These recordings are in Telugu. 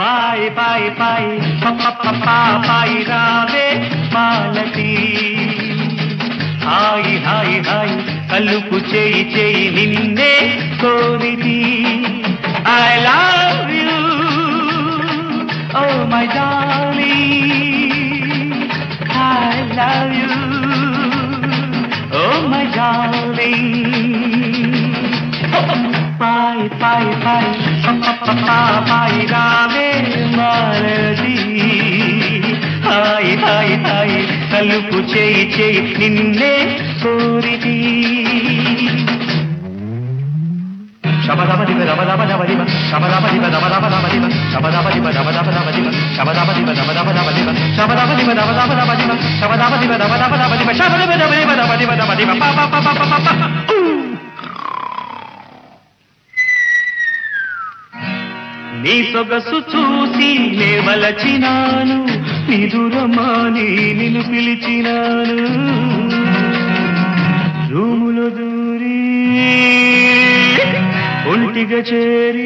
పాయి పాయి పాయి పాయి రావే మాలతి హాయి హాయి హాయి కలుపు చేయి చేయి నిన్నే కోరిది I love you oh my darling I love you oh my darling పాయి పాయి పాయి పాయి రావే మారది హాయి హాయి హాయి కలుపు చేయి చేయి నిన్నే కోరిది శబదబదిబ దబదబదబదిబ శబదబదిబ దబదబదబదిబ శబదబదిబ దబదబదబదిబ శబదబదిబ దబదబదబదిబ శబదబదిబ దబదబదబదిబ శబదబదిబ దబదబదబదిబ శబదబదిబ దబదబదబదిబ దబదిబ ప ప ప ప ప ప నీ సొగసు చూసి నేవలచినాను నిదురమాని నిన్ను పిలిచినాను రూములో దూరి ఒంటిగా చేరి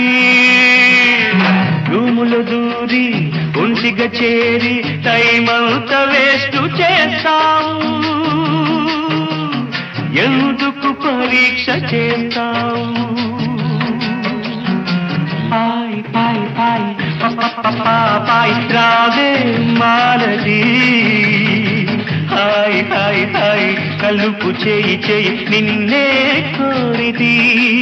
రూములో దూరి ఒంటిగా చేరి టైమంత వేస్ట్ చేస్తావు ఎందుకు పరీక్ష చేస్తావు పాయ్ పాయ్ పాయ్ పాయ్ రావే మాలది హాయ్ హాయ్ హాయ్ కలుపు చేయి చేయి నిన్నే కోరిది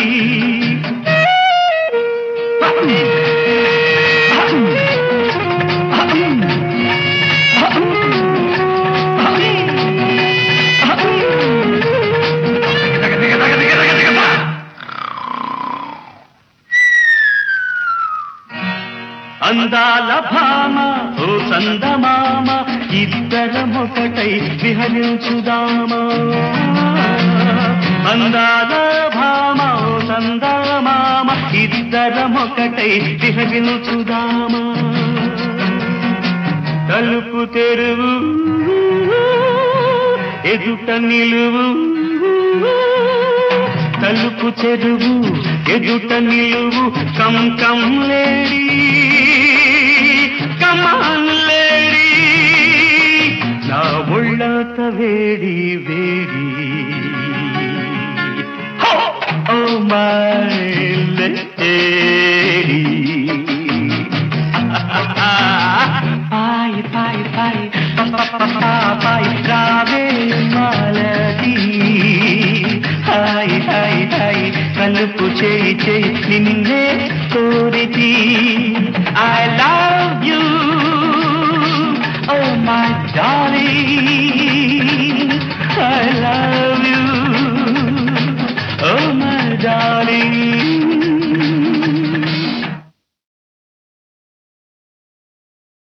అందాల భామ ఓ సందమామ ఇద్దరం ఒకటై విహరించుదామా అందాల భామ ఓ సందమామ ఇద్దరం ఒకటై విహరించుదామా తలుపు తెరువు ఎదుట నిలువు తలుపు చెరువు ఎదుట నిలువు come come lady come on lady నా ఒళ్ళత వేడి వేడి ఓ మై లేడీ పాయ్ పాయ్ పాయ్ పాయ్ రావే మాలతి హాయ్ హాయ్ హాయ్ కలుపు చేయి చేయి నిన్నే కోరితి I love you oh my darling